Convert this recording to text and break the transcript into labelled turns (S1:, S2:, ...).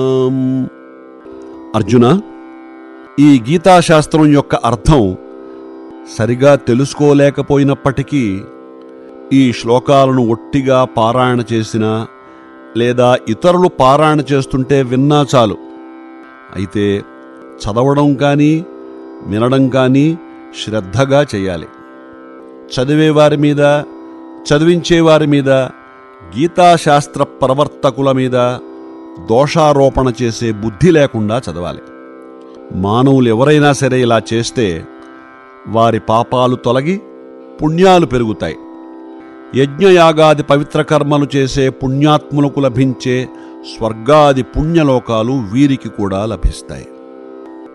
S1: అర్జున ఈ గీతాశాస్త్రం యొక్క అర్థం సరిగా తెలుసుకోలేకపోయినప్పటికీ ఈ శ్లోకాలను ఒట్టిగా పారాయణ చేసినా లేదా ఇతరులు పారాయణ చేస్తుంటే విన్నా చాలు అయితే చదవడం కానీ వినడం కానీ శ్రద్ధగా చేయాలి చదివేవారి మీద చదివించేవారి మీద గీతాశాస్త్ర ప్రవర్తకుల మీద దోషారోపణ చేసే బుద్ధి లేకుండా చదవాలి మానవులు ఎవరైనా సరే ఇలా చేస్తే వారి పాపాలు తొలగి పుణ్యాలు పెరుగుతాయి యజ్ఞయాగాది పవిత్ర కర్మలు చేసే పుణ్యాత్ములకు లభించే స్వర్గాది పుణ్యలోకాలు వీరికి కూడా లభిస్తాయి